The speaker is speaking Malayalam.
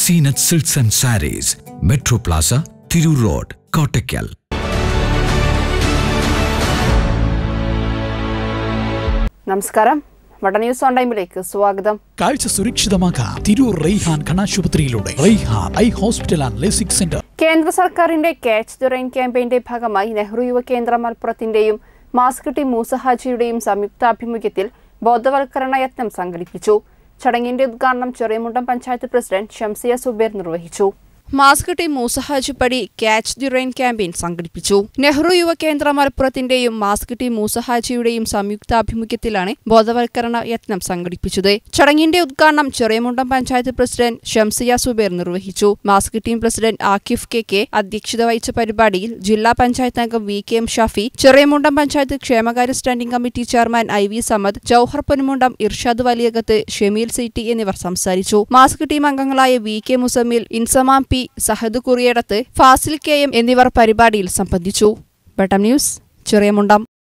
Zeenath silks and sarees metro plaza Tirur road Kottakkal നമസ്കാരം വട ന്യൂസ് ഓൺ ടൈമിലേക്ക് സ്വാഗതം കാഴ്ച സുരക്ഷിതമാക്കാം തിരൂർ റെയ്ഹാൻ കണാശുപത്രിയിലൂടെ Raihan eye hospital and LASIK centre കേന്ദ്ര സർക്കാരിന്റെ ക്യാച്ച് ദ റെയിൻ ക്യാമ്പയിന്റെ ഭാഗമായി നെഹ്റു യുവകേന്ദ്ര മലപ്പുറത്തിന്റെയും മാസ്കട്ടി മൂസഹാജിയുടെയും സംയുക്താഭിമുഖ്യത്തിൽ ബോധവൽക്കരണ യത്നം സംഘടിപ്പിച്ചു ചടങ്ങിന്റെ ഉദ്ഘാടനം ചെറിയമുണ്ടം പഞ്ചായത്ത് പ്രസിഡന്റ് ഷംസിയ സുബേർ നിർവഹിച്ചു മാസ്കട്ടി മൂസഹാജ് പടി ക്യാച്ച് ദി റെയിൻ ക്യാമ്പയിൻ സംഘടിപ്പിച്ചു നെഹ്റു യുവകേന്ദ്ര മലപ്പുറത്തിന്റെയും മാസ്കട്ടി മൂസഹാജിയുടെയും സംയുക്താഭിമുഖ്യത്തിലാണ് ബോധവൽക്കരണ യത്നം സംഘടിപ്പിച്ചത് ചടങ്ങിന്റെ ഉദ്ഘാടനം ചെറിയമുണ്ടം പഞ്ചായത്ത് പ്രസിഡന്റ് ഷംസിയ സുബേർ നിർവഹിച്ചു mask team president Aakif K K അധ്യക്ഷത വഹിച്ച പരിപാടിയിൽ ജില്ലാ പഞ്ചായത്ത് അംഗം V K M Shafi Cheriyamundam panchayat ക്ഷേമകാര്യ standing committee chairman I V Samad Jouhar Ponnumundam Irshad Valiyakath Shameel C T എന്നിവർ സംസാരിച്ചു മാസ്ക് ടീം അംഗങ്ങളായ V K Muzammil Inzamam P Sahad Kuriyadath Fasil K M എന്നിവർ പരിപാടിയിൽ സംബന്ധിച്ചു ബട്ടം ന്യൂസ് ചെറിയമുണ്ടം